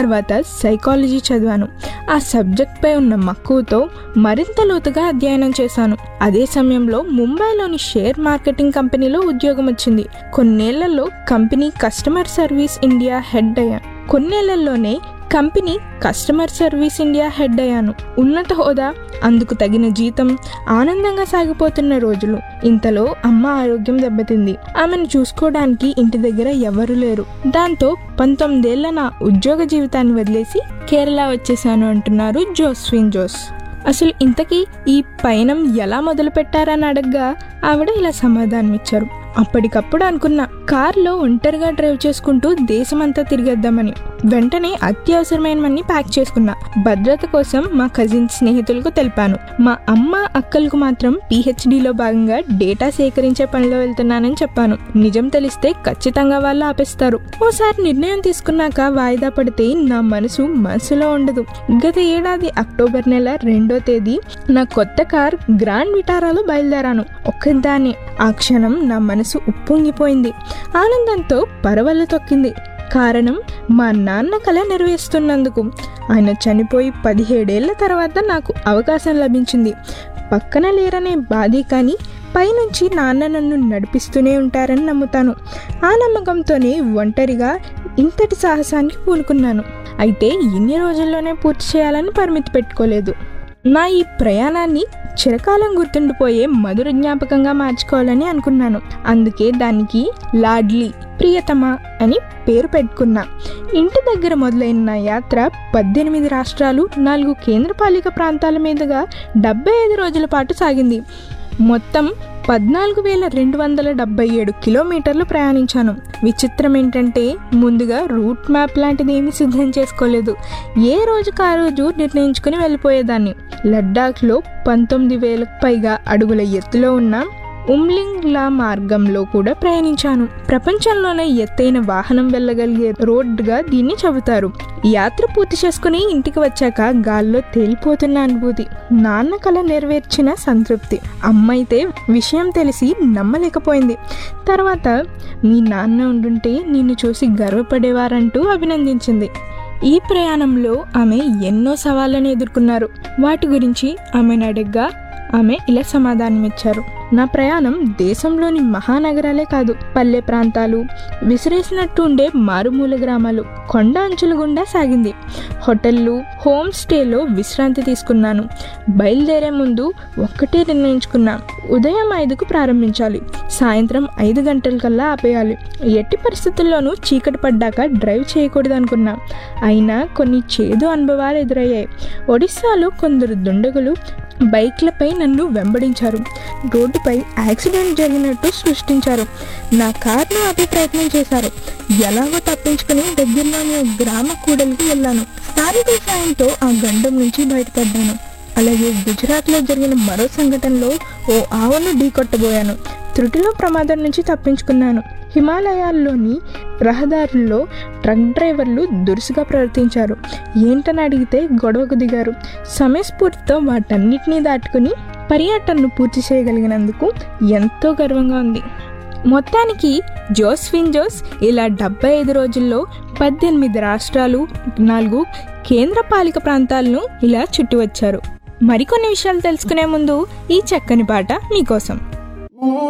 తర్వాత సైకాలజీ చదివాను ఆ సబ్జెక్ట్పై ఉన్న మక్కువతో మరింత లోతుగా అధ్యయనం చేశాను అదే సమయంలో ముంబైలోని షేర్ మార్కెటింగ్ కంపెనీలో ఉద్యోగం వచ్చింది కొన్నేళ్లలో company customer service India head అయ్యాను కొన్నేళ్లలోనే company customer service India head అయ్యాను ఉన్నత హోదా అందుకు తగిన జీతం ఆనందంగా సాగిపోతున్న రోజులు ఇంతలో అమ్మ ఆరోగ్యం దెబ్బతింది ఆమెను చూసుకోవడానికి ఇంటి దగ్గర ఎవరు లేరు దాంతో పంతొమ్మిదేళ్ల నా ఉద్యోగ జీవితాన్ని వదిలేసి కేరళ వచ్చేసాను అంటున్నారు జోస్విన్ జోస్ అసలు ఇంతకీ ఈ పయనం ఎలా మొదలు పెట్టారని అడగ్గా ఆవిడ ఇలా సమాధానం ఇచ్చారు అప్పటికప్పుడు అనుకున్న కార్లో ఒంటరిగా డ్రైవ్ చేసుకుంటూ దేశమంతా తిరిగేద్దామని వెంటనే అత్యవసరమైనవన్నీ ప్యాక్ చేసుకున్నా భద్రత కోసం మా కజిన్ స్నేహితులకు తెలిపాను మా అమ్మ అక్కలకు మాత్రం పిహెచ్డిలో భాగంగా డేటా సేకరించే పనిలో వెళ్తున్నానని చెప్పాను నిజం తెలిస్తే ఖచ్చితంగా వాళ్ళు ఆపేస్తారు ఓసారి నిర్ణయం తీసుకున్నాక వాయిదా పడితే నా మనసు మనసులో ఉండదు గత ఏడాది అక్టోబర్ నెల రెండో తేదీ నా కొత్త కార్ గ్రాండ్ విటారాలో బయలుదేరాను ఒక్కదాన్ని ఆ క్షణం నా మనసు ఉప్పొంగిపోయింది ఆనందంతో పరవళ్ళు తొక్కింది కారణం మా నాన్న కళ నెరవేరుస్తున్నందుకు ఆయన చనిపోయి పదిహేడేళ్ల తర్వాత నాకు అవకాశం లభించింది పక్కన లేరనే బాధే కానీ పైనుంచి నాన్న నన్ను నడిపిస్తూనే ఉంటారని నమ్ముతాను ఆ నమ్మకంతోనే ఒంటరిగా ఇంతటి సాహసానికి పూనుకున్నాను అయితే ఇన్ని రోజుల్లోనే పూర్తి చేయాలని పరిమితి పెట్టుకోలేదు నా ఈ ప్రయాణాన్ని చిరకాలం గుర్తుండిపోయే మధుర జ్ఞాపకంగా మార్చుకోవాలని అనుకున్నాను అందుకే దానికి లాడ్లీ ప్రియతమ అని పేరు పెట్టుకున్నా ఇంటి దగ్గర మొదలైన నా యాత్ర పద్దెనిమిది రాష్ట్రాలు నాలుగు కేంద్రపాలిక ప్రాంతాల మీదుగా డెబ్బై ఐదు రోజుల పాటు సాగింది మొత్తం పద్నాలుగు వేల రెండు వందల డెబ్బై ఏడు కిలోమీటర్లు ప్రయాణించాను విచిత్రం ఏంటంటే ముందుగా రూట్ మ్యాప్ లాంటిది ఏమీ సిద్ధం చేసుకోలేదు ఏ రోజుకు ఆ రోజు నిర్ణయించుకుని వెళ్ళిపోయేదాన్ని లడ్డాఖ్లో పంతొమ్మిది వేలకు పైగా అడుగుల ఎత్తులో ఉన్న ఉమ్లింగ్ లా మార్గంలో కూడా ప్రయాణించాను ప్రపంచంలోనే ఎత్తైన వాహనం వెళ్ళగలిగే రోడ్డుగా దీన్ని చెబుతారు యాత్ర పూర్తి చేసుకుని ఇంటికి వచ్చాక గాల్లో తేలిపోతున్న అనుభూతి నాన్న కళ నెరవేర్చిన సంతృప్తి అమ్మ అయితే విషయం తెలిసి నమ్మలేకపోయింది తర్వాత మీ నాన్న ఉండుంటే నిన్ను చూసి గర్వపడేవారంటూ అభినందించింది ఈ ప్రయాణంలో ఆమె ఎన్నో సవాళ్ళను ఎదుర్కొన్నారు వాటి గురించి ఆమెను అడగ్గా ఆమె ఇలా సమాధానమిచ్చారు నా ప్రయాణం దేశంలోని మహానగరాలే కాదు పల్లె ప్రాంతాలు విసిరేసినట్టు ఉండే మారుమూల గ్రామాలు కొండ అంచుల గుండా సాగింది హోటళ్ళు హోమ్ స్టేలో విశ్రాంతి తీసుకున్నాను బయలుదేరే ముందు ఒక్కటే నిర్ణయించుకున్నా ఉదయం ఐదుకు ప్రారంభించాలి సాయంత్రం ఐదు గంటలకల్లా ఆపేయాలి ఎట్టి పరిస్థితుల్లోనూ చీకటి పడ్డాక డ్రైవ్ చేయకూడదు అనుకున్నా అయినా కొన్ని చేదు అనుభవాలు ఎదురయ్యాయి ఒడిస్సాలో కొందరు దుండగులు బైక్లపై నన్ను వెంబడించారు రోడ్డుపై యాక్సిడెంట్ జరిగినట్టు సృష్టించారు నా కార్ను ఆపే ప్రయత్నం చేశారు ఎలాగో తప్పించుకుని దగ్గరలోని ఓ గ్రామ కూడలికి వెళ్ళాను స్థానికుల సాయంతో ఆ గండం నుంచి బయటపడ్డాను అలాగే గుజరాత్లో జరిగిన మరో సంఘటనలో ఓ ఆవును ఢీకొట్టబోయాను త్రుటిలో ప్రమాదం నుంచి తప్పించుకున్నాను హిమాలయాల్లోని రహదారుల్లో ట్రక్ డ్రైవర్లు దురుసుగా ప్రవర్తించారు ఏంటని అడిగితే గొడవకు దిగారు సమయస్ఫూర్తితో వాటన్నిటినీ దాటుకుని పర్యటనను పూర్తి చేయగలిగినందుకు ఎంతో గర్వంగా ఉంది మొత్తానికి జోస్విన్ జోస్ ఇలా డెబ్బై ఐదు రోజుల్లో పద్దెనిమిది రాష్ట్రాలు నాలుగు కేంద్రపాలిక ప్రాంతాలను ఇలా చుట్టి వచ్చారు మరికొన్ని విషయాలు తెలుసుకునే ముందు ఈ చక్కని పాట మీకోసం